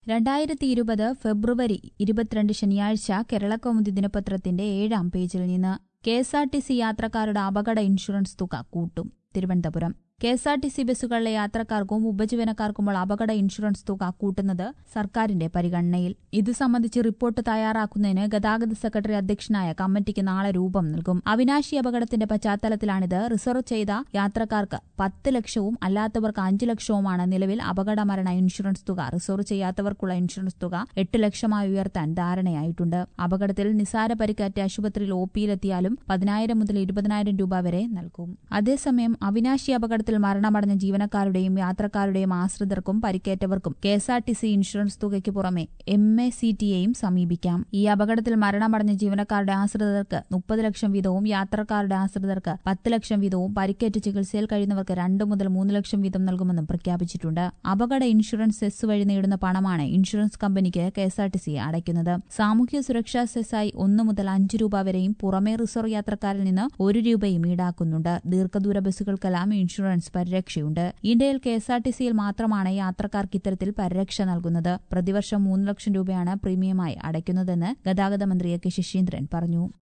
രണ്ടായിരത്തി ഇരുപത് ഫെബ്രുവരി ഇരുപത്തിരണ്ട് ശനിയാഴ്ച കേരളകൗമുദി ദിനപത്രത്തിന്റെ ഏഴാം പേജിൽ നിന്ന് K S R T C യാത്രക്കാരുടെ അപകട ഇൻഷുറൻസ് തുക കൂട്ടും Thiruvananthapuram K S R T C ബസ്സുകളിലെ യാത്രക്കാർക്കും ഉപജീവനക്കാർക്കുമുള്ള അപകട ഇൻഷുറൻസ് തുക കൂട്ടുന്നത് സർക്കാരിന്റെ പരിഗണനയിൽ ഇത് സംബന്ധിച്ച് റിപ്പോർട്ട് തയ്യാറാക്കുന്നതിന് ഗതാഗത സെക്രട്ടറി അധ്യക്ഷനായ കമ്മിറ്റിക്ക് നാളെ രൂപം നൽകും അവിനാശി അപകടത്തിന്റെ പശ്ചാത്തലത്തിലാണിത് റിസർവ് ചെയ്ത യാത്രക്കാർക്ക് പത്ത് ലക്ഷവും അല്ലാത്തവർക്ക് അഞ്ച് ലക്ഷവുമാണ് നിലവിൽ അപകട മരണ ഇൻഷുറൻസ് തുക റിസർവ് ചെയ്യാത്തവർക്കുള്ള ഇൻഷുറൻസ് തുക എട്ട് ലക്ഷമായി ഉയർത്താൻ ധാരണയായിട്ടുണ്ട് അപകടത്തിൽ നിസാര പരിക്കേറ്റ് ആശുപത്രിയിൽ ഒ പിയിലെത്തിയാലും പതിനായിരം മുതൽ ഇരുപതിനായിരം രൂപ വരെ നൽകും അതേസമയം അവിനാശി അപകടത്തിൽ മരണമടഞ്ഞ ജീവനക്കാരുടെയും യാത്രക്കാരുടെയും ആശ്രിതർക്കും പരിക്കേറ്റവർക്കും K S R T C insurance തുകയ്ക്ക് പുറമെ എം എ സി ടിയെയും സമീപിക്കാം ഈ അപകടത്തിൽ മരണമടഞ്ഞ ജീവനക്കാരുടെ ആശ്രിതർക്ക് മുപ്പത് ലക്ഷം വീതവും യാത്രക്കാരുടെ ആശ്രിതർക്ക് പത്ത് ലക്ഷം വീതവും പരിക്കേറ്റ് ചികിത്സയിൽ കഴിയുന്നവർക്ക് രണ്ട് മുതൽ മൂന്ന് ലക്ഷം വീതം നൽകുമെന്നും പ്രഖ്യാപിച്ചിട്ടുണ്ട് അപകട ഇൻഷുറൻസ് സെസ് വഴി നേടുന്ന പണമാണ് ഇൻഷുറൻസ് കമ്പനിക്ക് K S R T C അടയ്ക്കുന്നത് സാമൂഹ്യ സുരക്ഷാ സെസ്സായി ഒന്ന് മുതൽ അഞ്ച് രൂപ വരെയും പുറമെ റിസർവ് യാത്രക്കാരിൽ നിന്ന് ഒരു രൂപയും ഈടാക്കുന്നുണ്ട് ദീർഘദൂര ബസ്സുകൾക്കെല്ലാം ഇൻഷുറൻസ് പരിരക്ഷയുണ്ട് ഇന്ത്യയിൽ കെ എസ് ആർ ടി സിയിൽ മാത്രമാണ് യാത്രക്കാർക്ക് ഇത്തരത്തിൽ പരിരക്ഷ നൽകുന്നത് പ്രതിവർഷം മൂന്ന് ലക്ഷം രൂപയാണ് പ്രീമിയമായി അടയ്ക്കുന്നതെന്ന് ഗതാഗത മന്ത്രി എ കെ ശശീന്ദ്രൻ പറഞ്ഞു